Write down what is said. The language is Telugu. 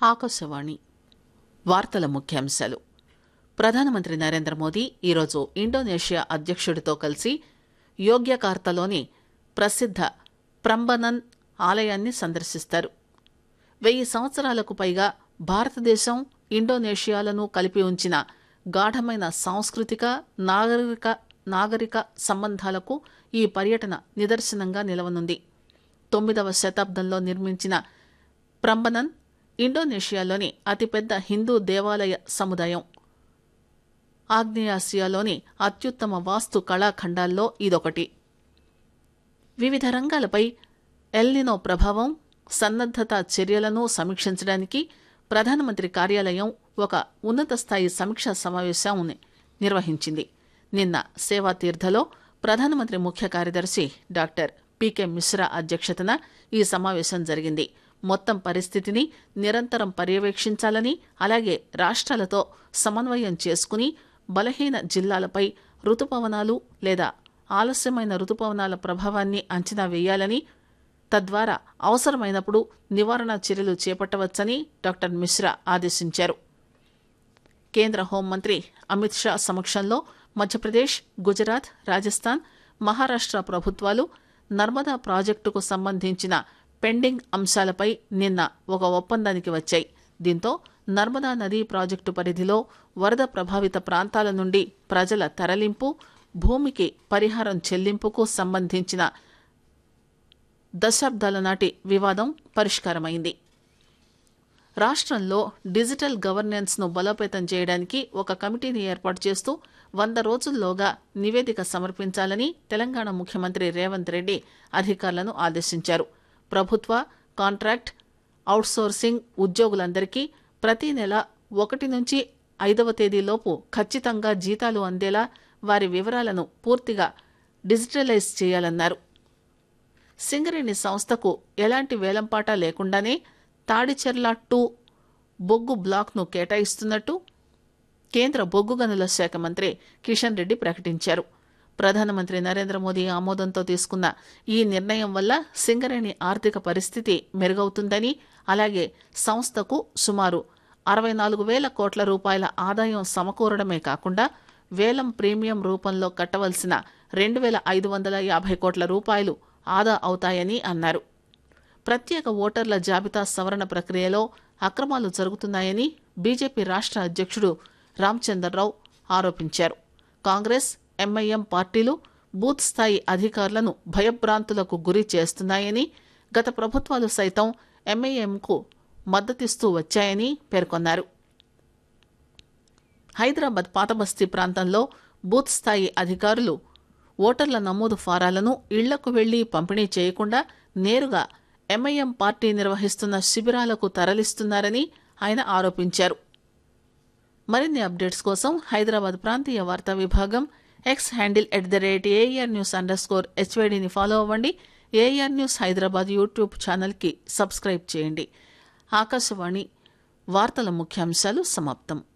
ఆకాశవాణి వార్తల ముఖ్యాంశాలు ప్రధానమంత్రి నరేంద్ర మోదీ ఈరోజు ఇండోనేషియా అధ్యక్షుడితో కలిసి యోగ్యకార్తలోని ప్రసిద్ధ ప్రంబనన్ ఆలయాన్ని సందర్శిస్తారు వెయ్యి సంవత్సరాలకు పైగా భారతదేశం ఇండోనేషియాలను కలిపి ఉంచిన గాఢమైన సాంస్కృతిక నాగరిక నాగరిక సంబంధాలకు ఈ పర్యటన నిదర్శనంగా నిలవనుంది తొమ్మిదవ శతాబ్దంలో నిర్మించిన ప్రంబనన్ ఇండోనేషియాలోని అతిపెద్ద హిందూ దేవాలయ సముదాయం ఆగ్నేయాసియాలోని అత్యుత్తమ వాస్తు కళాఖండాల్లో ఇదొకటి వివిధ రంగాలపై ఎల్నినో ప్రభావం సన్నద్దత చర్యలను సమీక్షించడానికి ప్రధానమంత్రి కార్యాలయం ఒక ఉన్నత స్థాయి సమీక్షా సమావేశాన్ని నిర్వహించింది నిన్న సేవా తీర్థలో ప్రధానమంత్రి ముఖ్య కార్యదర్శి డాక్టర్ పీకే మిశ్రా అధ్యక్షతన ఈ సమావేశం జరిగింది మొత్తం పరిస్థితిని నిరంతరం పర్యవేక్షించాలని అలాగే రాష్ట్రాలతో సమన్వయం చేసుకుని బలహీన జిల్లాలపై రుతుపవనాలు లేదా ఆలస్యమైన రుతుపవనాల ప్రభావాన్ని అంచనా వేయాలని తద్వారా అవసరమైనప్పుడు నివారణ చర్యలు చేపట్టవచ్చని డాక్టర్ మిశ్రా ఆదేశించారు కేంద్ర హోంమంత్రి అమిత్ షా సమక్షంలో మధ్యప్రదేశ్ గుజరాత్ రాజస్థాన్ మహారాష్ట్ర ప్రభుత్వాలు నర్మదా ప్రాజెక్టుకు సంబంధించిన పెండింగ్ అంశాలపై నిన్న ఒక ఒప్పందానికి వచ్చాయి దీంతో నర్మదా నదీ ప్రాజెక్టు పరిధిలో వరద ప్రభావిత ప్రాంతాల నుండి ప్రజల తరలింపు భూమికి పరిహారం చెల్లింపుకు సంబంధించిన దశాబ్దాల నాటి వివాదం పరిష్కారమైంది రాష్ట్రంలో డిజిటల్ గవర్నెన్స్ ను బలోపేతం చేయడానికి ఒక కమిటీని ఏర్పాటు చేస్తూ వంద రోజుల్లోగా నివేదిక సమర్పించాలని తెలంగాణ ముఖ్యమంత్రి రేవంత్ రెడ్డి అధికారులను ఆదేశించారు ప్రభుత్వ కాంట్రాక్ట్ అవుట్సోర్సింగ్ ఉద్యోగులందరికీ ప్రతి నెల ఒకటి నుంచి ఐదవ తేదీలోపు ఖచ్చితంగా జీతాలు అందేలా వారి వివరాలను పూర్తిగా డిజిటలైజ్ చేయాలన్నారు సింగరేణి సంస్థకు ఎలాంటి వేలంపాట లేకుండానే తాడిచెర్ల టూ బొగ్గు బ్లాక్ను కేటాయిస్తున్నట్టు కేంద్ర బొగ్గు గనుల శాఖ మంత్రి కిషన్ రెడ్డి ప్రకటించారు ప్రధానమంత్రి నరేంద్ర మోదీ ఆమోదంతో తీసుకున్న ఈ నిర్ణయం వల్ల సింగరేణి ఆర్థిక పరిస్థితి మెరుగవుతుందని అలాగే సంస్థకు సుమారు అరవై నాలుగు వేల కోట్ల రూపాయల ఆదాయం సమకూరడమే కాకుండా వేలం ప్రీమియం రూపంలో కట్టవలసిన రెండు వేల ఐదు వందల యాభై కోట్ల రూపాయలు ఆదా అవుతాయని అన్నారు ప్రత్యేక ఓటర్ల జాబితా సవరణ ప్రక్రియలో అక్రమాలు జరుగుతున్నాయని బీజేపీ రాష్ట్ర అధ్యక్షుడు రామచంద్రరావు ఆరోపించారు కాంగ్రెస్ ఎంఐఎం పార్టీలు బూత్ స్థాయి అధికారులను భయభ్రాంతులకు గురి చేస్తున్నాయని గత ప్రభుత్వాలు సైతం ఎంఐఎంకు మద్దతిస్తూ వచ్చాయని పేర్కొన్నారు హైదరాబాద్ పాతబస్తీ ప్రాంతంలో బూత్ స్థాయి అధికారులు ఓటర్ల నమోదు ఫారాలను ఇళ్లకు వెళ్లి పంపిణీ చేయకుండా నేరుగా ఎంఐఎం పార్టీ నిర్వహిస్తున్న శిబిరాలకు తరలిస్తున్నారని ఆయన ఆరోపించారు మరిన్ని అప్డేట్స్ కోసం హైదరాబాద్ ప్రాంతీయ వార్తా విభాగం X handle at the rate AIR news underscore స్కోర్ హెచ్వైడిని ఫాలో అవ్వండి ఏఆర్ న్యూస్ హైదరాబాద్ యూట్యూబ్ ఛానల్కి సబ్స్క్రైబ్ చేయండి ఆకాశవాణి వార్తల ముఖ్యాంశాలు సమాప్తం